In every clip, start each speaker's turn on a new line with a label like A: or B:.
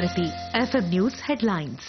A: Bharati FM news headlines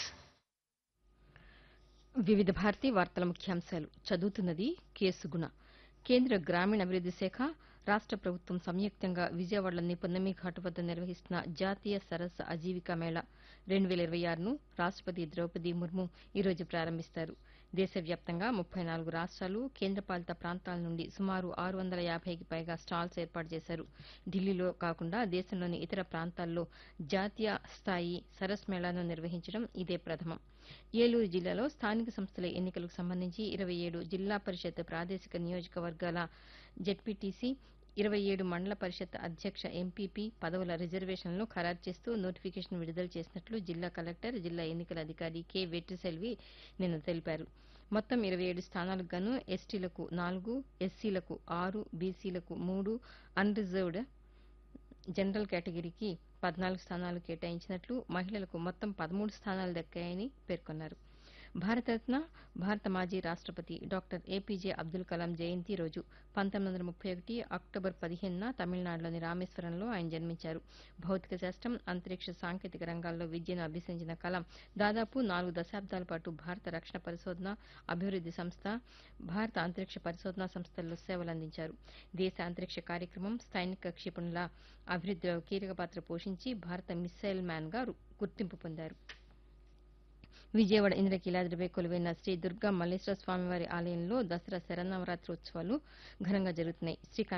B: వివిధ భారతి వార్తల ముఖ్యాంశాలు చదువుతున్నది కేసుగుణ కేంద్ర గ్రామీణాభివృద్ది శాఖ రాష్ట ప్రభుత్వం సంయుక్తంగా విజయవాడలోని పున్నమి ఘాటు వద్ద నిర్వహిస్తున్న జాతీయ సరస్సు అజీవికా మేళా రెండు వేల ఇరవై ఆరును రాష్టపతి ద్రౌపది ముర్ము ఈరోజు ప్రారంభిస్తారు దేశవ్యాప్తంగా ముప్పై నాలుగు రాష్ట్రాలు కేంద్రపాలిత ప్రాంతాల నుండి సుమారు ఆరు వందల యాభైకి పైగా స్టాల్స్ ఏర్పాటు చేశారు ఢిల్లీలో కాకుండా దేశంలోని ఇతర ప్రాంతాల్లో జాతీయ స్థాయి సరస్ మేళాను నిర్వహించడం ఇదే ప్రథమం ఏలూరు జిల్లాలో స్థానిక సంస్థల ఎన్నికలకు సంబంధించి ఇరవై ఏడు జిల్లా పరిషత్ ప్రాదేశిక నియోజకవర్గాల జెడ్పీటీసీ ఇరవై ఏడు మండల పరిషత్ అధ్యక్ష ఎంపీపీ పదవుల రిజర్వేషన్లను ఖరారు చేస్తూ నోటిఫికేషన్ విడుదల చేసినట్లు జిల్లా కలెక్టర్ జిల్లా ఎన్నికల అధికారి కె వెట్రిసెల్వి నిన్న తెలిపారు మొత్తం ఇరవై ఏడు స్థానాలకు గాను ఎస్టీలకు నాలుగు ఎస్సీలకు ఆరు బీసీలకు మూడు అన్రిజర్వ్డ్ జనరల్ కేటగిరీకి పద్నాలుగు స్థానాలు కేటాయించినట్లు మహిళలకు మొత్తం పదమూడు స్థానాలు దక్కాయని పేర్కొన్నారు భారతరత్న భారత మాజీ రాష్టపతి డాక్టర్ ఏపీజే అబ్దుల్ కలాం జయంతి రోజు పంతొమ్మిది వందల ముప్పై ఒకటి అక్టోబర్ పదిహేనున తమిళనాడులోని రామేశ్వరంలో ఆయన జన్మించారు భౌతిక శాస్త్రం అంతరిక్ష సాంకేతిక రంగాల్లో విద్యను అభ్యసించిన కలాం దాదాపు నాలుగు దశాబ్దాల పాటు భారత రక్షణ పరిశోధన అభివృద్ది సంస్థ భారత అంతరిక్ష పరిశోధనా సంస్థల్లో సేవలందించారు దేశ అంతరిక్ష కార్యక్రమం సైనిక క్షిపణుల అభివృద్దిలో కీలక పాత్ర పోషించి భారత మిస్సైల్ మ్యాన్ గా గుర్తింపు పొందారు విజయవాడ ఇంద్రకీలాద్రిపై కొలువైన శ్రీ దుర్గా మల్లేశ్వర స్వామివారి ఆలయంలో దసరా శరన్నవరాత్రి ఉత్సవాలు ఘనంగా జరుగుతున్నాయి శ్రీ